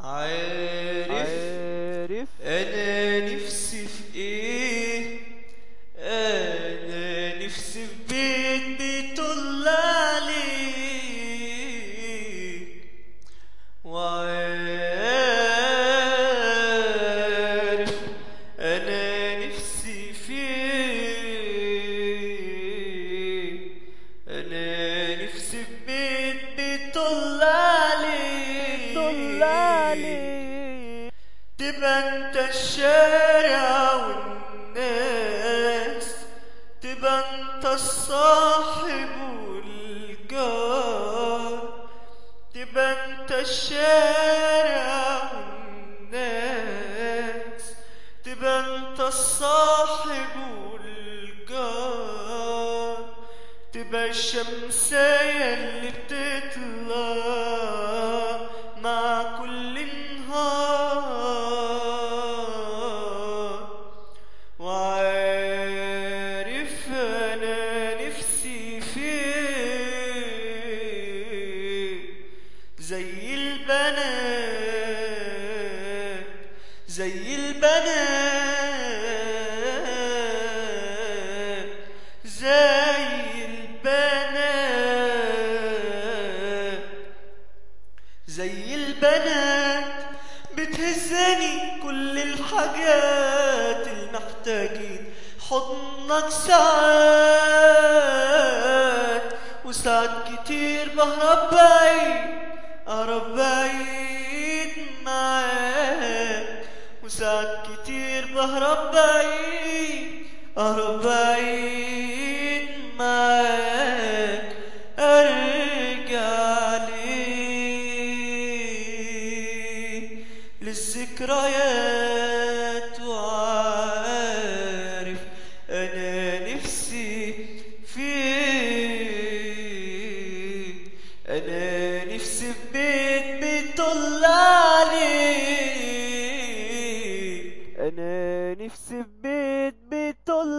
عارف عارف انا نفسي في ايه انا نفسي في بيت بيطل عليك وعارف انا نفسي فيه انا نفسي في بيت بيطل عليك طل عليك تبقى انت الشارع والناس تبقى انت الصاحب والجار تبقى انت الشارع والناس تبقى انت الصاحب والجار تبقى الشمسية اللي بتطلع مع كل نهار وعارف انا نفسي فيه زي البنات زي البنات زي البنات زي البنات بتهزني كل الحاجات المحتاجين حضنك ساعات وساعات كتير بهرب بعيد أهرب بعيد معاك وساعات كتير بهرب بعيد أهرب بعيد معاك أرجع ليه للذكريات وعارف أنا نفسي فيه أنا نفسي في بيت بيطل عليك انا نفسي في بيت بيطل